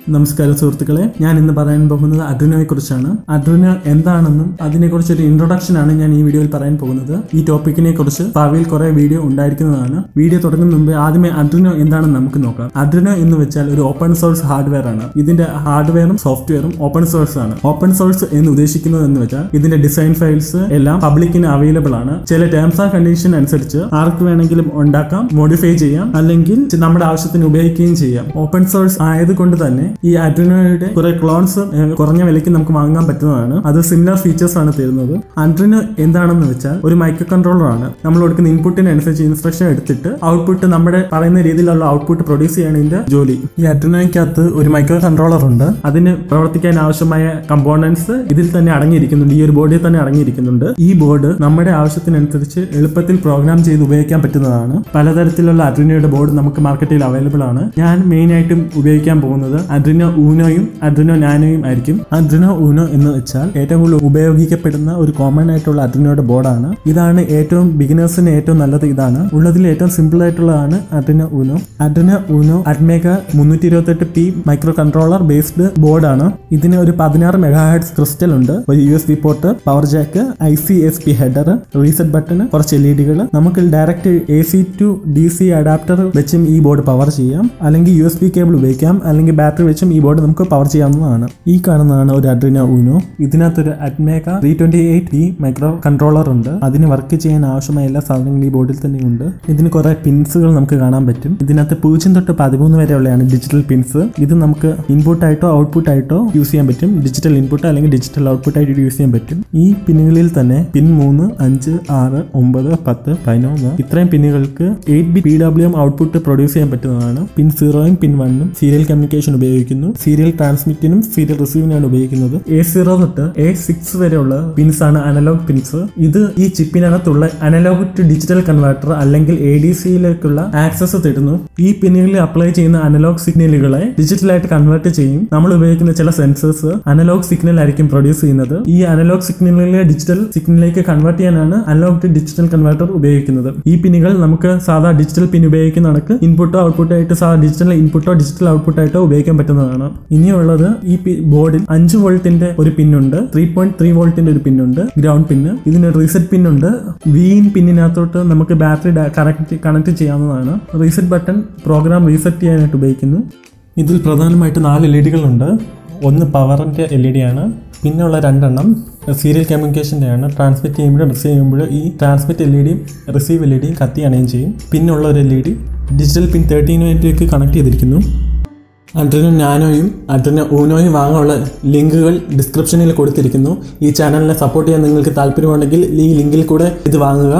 നമസ്കാരം സുഹൃത്തുക്കളെ ഞാൻ ഇന്ന് പറയാൻ പോകുന്നത് അഡ്രിനോയെ കുറിച്ചാണ് അഡ്രിനോ എന്താണെന്നും അതിനെക്കുറിച്ച് ഒരു ഇൻട്രൊഡക്ഷൻ ആണ് ഞാൻ ഈ വീഡിയോയിൽ പറയാൻ പോകുന്നത് ഈ ടോപ്പിക്കിനെ കുറിച്ച് ഭാവിയിൽ കുറെ വീഡിയോ ഉണ്ടായിരിക്കുന്നതാണ് വീഡിയോ തുടങ്ങുന്ന മുമ്പ് ആദ്യമേ അഡ്രിനോ എന്താണെന്ന് നമുക്ക് നോക്കാം അഡ്രിനോ എന്ന് വെച്ചാൽ ഒരു ഓപ്പൺ സോഴ്സ് ഹാർഡ്വെയർ ആണ് ഇതിന്റെ ഹാർഡ്വെയറും സോഫ്റ്റ്വെയറും ഓപ്പൺ സോഴ്സ് ആണ് ഓപ്പൺ സോഴ്സ് എന്ന് ഉദ്ദേശിക്കുന്നത് എന്ന് വെച്ചാൽ ഇതിന്റെ ഡിസൈൻ ഫയൽസ് എല്ലാം പബ്ലിക്കിന് അവൈലബിൾ ആണ് ചില ടേംസ് ആൻഡ് കണ്ടീഷൻ അനുസരിച്ച് ആർക്ക് വേണമെങ്കിലും ഉണ്ടാക്കാം മോഡിഫൈ ചെയ്യാം അല്ലെങ്കിൽ നമ്മുടെ ആവശ്യത്തിന് ഉപയോഗിക്കുകയും ചെയ്യാം ഓപ്പൺ സോഴ്സ് ആയതുകൊണ്ട് തന്നെ ഈ അഡ്രിനോയുടെ കുറെ ക്ലോൺസ് കുറഞ്ഞ വിലയ്ക്ക് നമുക്ക് വാങ്ങാൻ പറ്റുന്നതാണ് അത് സിമിലർ ഫീച്ചേഴ്സ് ആണ് തരുന്നത് അഡ്രിനോ എന്താണെന്ന് വെച്ചാൽ ഒരു മൈക്രോ കൺട്രോളർ ആണ് നമ്മൾ കൊടുക്കുന്ന ഇൻപുട്ടിനനുസരിച്ച് ഇൻസ്ട്രക്ഷൻ എടുത്തിട്ട് ഔട്ട്പുട്ട് നമ്മുടെ പറയുന്ന രീതിയിലുള്ള ഔട്ട്പുട്ട് പ്രൊഡ്യൂസ് ചെയ്യാണ് ഇതിന്റെ ജോലി ഈ അഡ്രിനോയ്ക്കകത്ത് ഒരു മൈക്രോ കൺട്രോളർ ഉണ്ട് അതിന് പ്രവർത്തിക്കാൻ ആവശ്യമായ കമ്പോണൻസ് ഇതിൽ തന്നെ അടങ്ങിയിരിക്കുന്നുണ്ട് ഈ ഒരു ബോർഡിൽ തന്നെ അടങ്ങിയിരിക്കുന്നുണ്ട് ഈ ബോർഡ് നമ്മുടെ ആവശ്യത്തിനനുസരിച്ച് എളുപ്പത്തിൽ പ്രോഗ്രാം ചെയ്ത് ഉപയോഗിക്കാൻ പറ്റുന്നതാണ് പലതരത്തിലുള്ള അഡ്രിനോയുടെ ബോർഡ് നമുക്ക് മാർക്കറ്റിൽ അവൈലബിൾ ആണ് ഞാൻ മെയിൻ ആയിട്ടും ഉപയോഗിക്കാൻ പോകുന്നത് അഡ്രിനോ ഊനോയും അഡ്രിനോ നാനോയും ആയിരിക്കും അഡ്രിനോ ഊനോ എന്ന് വെച്ചാൽ ഏറ്റവും കൂടുതൽ ഉപയോഗിക്കപ്പെടുന്ന ഒരു കോമൺ ആയിട്ടുള്ള അഡ്രിനോയുടെ ബോർഡാണ് ഇതാണ് ഏറ്റവും ബിഗിനേഴ്സിന് ഏറ്റവും നല്ലത് ഇതാണ് ഉള്ളതിൽ ഏറ്റവും സിമ്പിൾ ആയിട്ടുള്ളതാണ് അഡ്രിനോ ഊനോ അഡ്രിനോ ഊനോ അഡ്മേഗ മുന്നൂറ്റി ഇരുപത്തെട്ട് പി മൈക്രോ കൺട്രോളർ ബേസ്ഡ് ബോർഡാണ് ഇതിന് ഒരു പതിനാറ് മെഗാഹെഡ്സ് ക്രിസ്റ്റൽ ഉണ്ട് ഒരു U S B port power jack I C S P header reset button കുറച്ച് എൽ ഇ ഡികൾ നമുക്ക് direct A C to D C adapter വെച്ചും ഈ ബോർഡ് പവർ ചെയ്യാം അല്ലെങ്കിൽ യു എസ് ബി കേബിൾ ഉപയോഗിക്കാം അല്ലെങ്കിൽ ബാറ്ററി വെച്ചും ഈ ബോർഡ് നമുക്ക് പവർ ചെയ്യാവുന്നതാണ് ഈ കാണുന്നതാണ് ഒരു അഡ്രിനോ ഊനോ ഇതിനകത്തൊരു അഡ്മേക ത്രീ ട്വന്റി എയ്റ്റ് ഈ മൈക്രോ കൺട്രോളർ ഉണ്ട് അതിന് വർക്ക് ചെയ്യാൻ ആവശ്യമായ എല്ലാ സാധനങ്ങളും ഈ ബോർഡിൽ തന്നെ ഉണ്ട് ഇതിന് കുറെ പിൻസുകൾ നമുക്ക് കാണാൻ പറ്റും ഇതിനകത്ത് പൂജ്യം തൊട്ട് പതിമൂന്ന് വരെയുള്ളതാണ് ഡിജിറ്റൽ പിൻസ് ഇത് നമുക്ക് ഇൻപുട്ട് ആയിട്ടോ ഔട്ട്പുട്ട് ആയിട്ടോ യൂസ് ചെയ്യാൻ പറ്റും ഡിജിറ്റൽ ഇൻപുട്ട് അല്ലെങ്കിൽ ഡിജിറ്റൽ ഔട്ട്പുട്ട് ആയിട്ട് യൂസ് ചെയ്യാൻ പറ്റും ഈ പിന്നുകളിൽ തന്നെ പിൻ മൂന്ന് അഞ്ച് ആറ് ഒമ്പത് പത്ത് പതിനൊന്ന് ഇത്രയും പിന്നുകൾക്ക് eight B P W M output produce ചെയ്യാൻ പറ്റുന്നതാണ് പിൻ സീറോയും പിൻ വണ്ണും സീരിയൽ കമ്മ്യൂണിക്കേഷൻ ഉപയോഗിക്കുന്നു സീരിയൽ ട്രാൻസ്മിറ്റിനും സീരിയൽ റിസീവിനാണ് ഉപയോഗിക്കുന്നത് എ സീറോ തൊട്ട് എ സിക്സ് വരെയുള്ള പിൻസ് ആണ് അനലോഗ് പിൻസ് ഇത് ഈ ചിപ്പിനകത്തുള്ള അനലോഗ് ടു ഡിജിറ്റൽ കൺവേർട്ടർ അല്ലെങ്കിൽ എ ഡി സിയിലേക്കുള്ള ആക്സസ് തരുന്നു ഈ പിന്നുകളിൽ അപ്ലൈ ചെയ്യുന്ന അനലോഗ് സിഗ്നലുകളെ ഡിജിറ്റലായിട്ട് കൺവേർട്ട് ചെയ്യും നമ്മൾ ഉപയോഗിക്കുന്ന ചില സെൻസേഴ്സ് അനലോഗ് സിഗ്നൽ ആയിരിക്കും പ്രൊഡ്യൂസ് ചെയ്യുന്നത് ഈ അനലോഗ് സിഗ്നലിനെ ഡിജിറ്റൽ സിഗ്നലിലേക്ക് കൺവേർട്ട് ചെയ്യാനാണ് അനലോഗ് ടു ഡിജിറ്റൽ കൺവേർട്ടർ ഉപയോഗിക്കുന്നത് ഈ പിന്നുകൾ നമുക്ക് സാധാ ഡിജിറ്റൽ പിൻ ഉപയോഗിക്കുന്ന കണക്ക് ഇൻപുട്ടോ ഔട്ട്പുട്ടോ ആയിട്ട് സാധാ ഡിജിറ്റൽ ഇൻപുട്ടോ ഡിജിറ്റൽ ഔട്ട്പുട്ടോ ആയിട്ടോ ഉപയോഗിക്കാൻ പറ്റുന്നതാണ് ഇനിയുള്ളത് ഈ ബോർഡിൽ അഞ്ച് വോൾട്ടിന്റെ ഒരു പിന്നുണ്ട് ത്രീ പോയിന്റ് ത്രീ വോൾട്ടിന്റെ ഒരു പിന്നുണ്ട് ഗ്രൗണ്ട് പിന്ന് ഇതിന് റീസെറ്റ് പിന്നുണ്ട് വി ഇൻ പിന്നിനകത്തോട്ട് നമുക്ക് ബാറ്ററി കണക്ട് കണക്ട് ചെയ്യാവുന്നതാണ് റീസെറ്റ് ബട്ടൺ പ്രോഗ്രാം റീസെറ്റ് ചെയ്യാനായിട്ട് ഉപയോഗിക്കുന്നു ഇതിൽ പ്രധാനമായിട്ട് നാല് എൽ ഇ ഡികളുണ്ട് ഒന്ന് പവറിൻ്റെ എൽ ഇ ഡി ആണ് പിന്നെയുള്ള രണ്ടെണ്ണം സീരിയൽ കമ്മ്യൂണിക്കേഷൻ്റെ ആണ് ട്രാൻസ്മിറ്റ് ചെയ്യുമ്പോഴും റിസീവ് ചെയ്യുമ്പോഴും ഈ ട്രാൻസ്മിറ്റ് എൽ ഇ ഡിയും റിസീവ് എൽ ഇ ഡിയും കത്തി അണയും ചെയ്യും പിന്നുള്ള ഒരു L E D digital pin തേർട്ടീനുമായിട്ടേക്ക് കണക്ട് ചെയ്തിരിക്കുന്നു അഡ്രിനോ നാനോയും അഡ്രിനോ ഊനോയും വാങ്ങാനുള്ള ലിങ്കുകൾ ഡിസ്ക്രിപ്ഷനിൽ കൊടുത്തിരിക്കുന്നു ഈ ചാനലിനെ സപ്പോർട്ട് ചെയ്യാൻ നിങ്ങൾക്ക് താല്പര്യമുണ്ടെങ്കിൽ ഈ ലിങ്കിൽ കൂടെ ഇത് വാങ്ങുക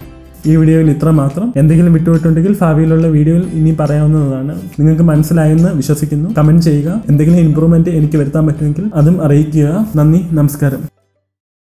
ഈ വീഡിയോയിൽ ഇത്ര മാത്രം എന്തെങ്കിലും വിട്ടുപോയിട്ടുണ്ടെങ്കിൽ ഭാവിയിലുള്ള വീഡിയോയിൽ ഇനി പറയാവുന്നതാണ് നിങ്ങൾക്ക് മനസ്സിലായെന്ന് വിശ്വസിക്കുന്നു കമൻറ്റ് ചെയ്യുക എന്തെങ്കിലും ഇമ്പ്രൂവ്മെൻറ്റ് എനിക്ക് വരുത്താൻ പറ്റുമെങ്കിൽ അതും അറിയിക്കുക നന്ദി നമസ്കാരം